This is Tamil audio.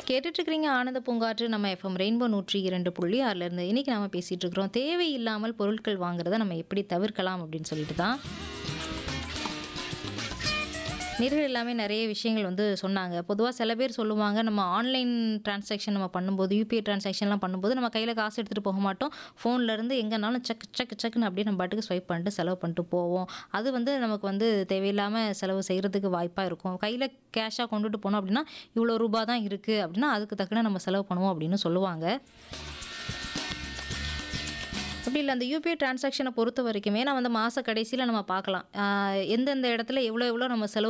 கேட்டுட்டு இருக்கிறீங்க ஆனந்த பூங்காற்று நம்ம எஃப்எம் ரெயின்போ நூற்றி இரண்டு புள்ளி ஆறுல இருந்து இன்னைக்கு நாம பேசிட்டு இருக்கிறோம் தேவையில்லாமல் பொருட்கள் வாங்குறத நம்ம எப்படி தவிர்க்கலாம் அப்படின்னு சொல்லிட்டு தான் நேர்கள் எல்லாமே நிறைய விஷயங்கள் வந்து சொன்னாங்க பொதுவாக சில பேர் சொல்லுவாங்க நம்ம ஆன்லைன் டிரான்சாக்ஷன் நம்ம பண்ணும்போது யூபிஐ டிரான்சாக்ஷன்லாம் பண்ணும்போது நம்ம கையில் காசு எடுத்துகிட்டு போக மாட்டோம் ஃபோன்ல இருந்து எங்கேனாலும் சக் சக் சக்குன்னு அப்படியே நம்ம பாட்டுக்கு ஸ்வைப் பண்ணிட்டு செலவு பண்ணிட்டு போவோம் அது வந்து நமக்கு வந்து தேவையில்லாமல் செலவு செய்கிறதுக்கு வாய்ப்பாக இருக்கும் கையில் கேஷாக கொண்டுட்டு போனோம் அப்படின்னா இவ்வளோ ரூபா தான் இருக்குது அப்படின்னா அதுக்கு தக்கன நம்ம செலவு பண்ணுவோம் அப்படின்னு சொல்லுவாங்க அப்படி இல்லை அந்த யூபிஐ டிரான்சாக்ஷனை பொறுத்த வரைக்குமே நான் வந்து மாத கடைசியில் நம்ம பார்க்கலாம் ஆஹ் எந்தெந்த இடத்துல எவ்வளோ எவ்வளோ நம்ம செலவு